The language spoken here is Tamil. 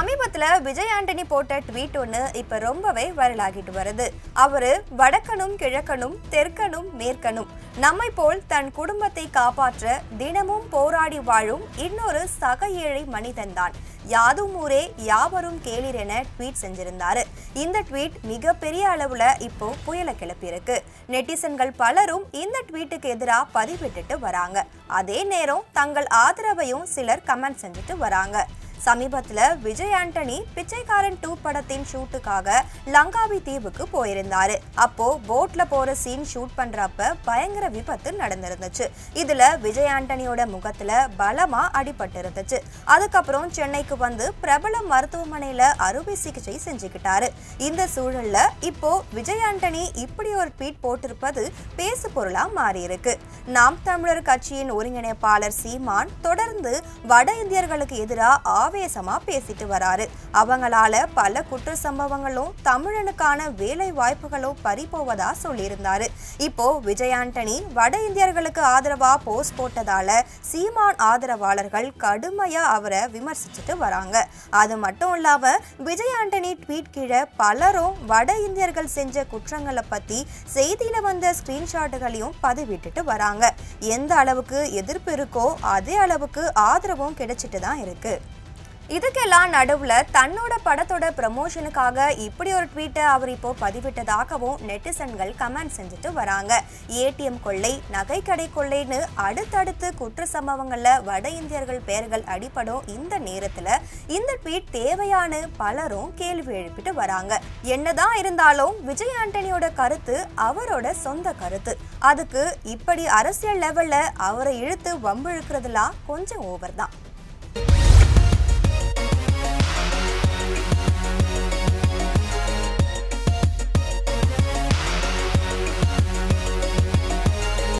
சமீபத்துல விஜய் ஆண்டனி போட்ட ட்வீட் ஒன்று இப்ப ரொம்பவே வைரலாகிட்டு வருது அவரு வடக்கனும் கிழக்கனும் தெற்கனும் மேற்கனும் நம்மை போல் தன் குடும்பத்தை காப்பாற்ற தினமும் போராடி வாழும் இன்னொரு சக ஏழை மனிதன்தான் யாதும் ஊரே யாவரும் கேளீர் என ட்வீட் செஞ்சிருந்தாரு இந்த ட்வீட் மிகப்பெரிய அளவுல இப்போ புயலை கிளப்பியிருக்கு நெட்டிசன்கள் பலரும் இந்த ட்வீட்டுக்கு எதிராக பதிவிட்டுட்டு வராங்க அதே நேரம் தங்கள் ஆதரவையும் சிலர் கமெண்ட் செஞ்சுட்டு வராங்க சமீபத்துல விஜய் ஆண்டனி பிச்சைக்காரன் டூ படத்தின் ஷூட்டுக்காக லங்காவி தீவுக்கு போயிருந்தாரு அப்போ போட்ல போற சீன் ஷூட் பண்றப்ப பயங்கர விபத்து நடந்திருந்துச்சு இதுல விஜய் ஆண்டனியோட முகத்துல பலமா அடிபட்டு இருந்துச்சு அதுக்கப்புறம் சென்னைக்கு வந்து பிரபல மருத்துவமனையில அறுவை சிகிச்சை செஞ்சுக்கிட்டாரு இந்த சூழல்ல இப்போ விஜய் ஆண்டனி இப்படி ஒரு ட்வீட் போட்டிருப்பது பேசு பொருளா மாறி இருக்கு நாம் தமிழர் கட்சியின் ஒருங்கிணைப்பாளர் சீமான் தொடர்ந்து வட இந்தியர்களுக்கு எதிராக ஆவேசமா பேசிட்டு வராரு அவங்களால பல குற்ற சம்பவங்களும் தமிழனுக்கான வேலை வாய்ப்புகளும் பறிபோவதா சொல்லியிருந்தாரு இப்போ விஜய் ஆண்டனி வட இந்தியர்களுக்கு ஆதரவா போஸ்ட் போட்டதால சீமான் ஆதரவாளர்கள் கடுமையா அவரை விமர்சிச்சுட்டு வராங்க அது மட்டும் இல்லாம விஜய் ஆண்டனி ட்வீட் கீழே பலரும் வட இந்தியர்கள் செஞ்ச குற்றங்களை பத்தி செய்தியில வந்த ஸ்கிரீன்ஷாட்டுகளையும் பதிவிட்டுட்டு வராங்க எந்த அளவுக்கு எதிர்ப்பு இருக்கோ அதே அளவுக்கு ஆதரவும் கிடைச்சிட்டு தான் இருக்கு இதுக்கெல்லாம் நடுவுல தன்னோட படத்தோட ப்ரமோஷனுக்காக இப்படி ஒரு ட்வீட்டை அவர் இப்போ பதிவிட்டதாகவும் நெட்டிசன்கள் கமெண்ட் செஞ்சுட்டு வராங்க ஏடிஎம் கொள்ளை நகைக்கடை கொள்ளைன்னு அடுத்தடுத்து குற்ற சம்பவங்கள்ல வட இந்தியர்கள் பெயர்கள் அடிபடும் இந்த நேரத்துல இந்த ட்வீட் தேவையான பலரும் கேள்வி எழுப்பிட்டு வராங்க என்னதான் இருந்தாலும் விஜய் ஆண்டனியோட கருத்து அவரோட சொந்த கருத்து அதுக்கு இப்படி அரசியல் லெவல்ல அவரை இழுத்து வம்பிழுக்கிறதுலாம் கொஞ்சம் ஓவர் தான்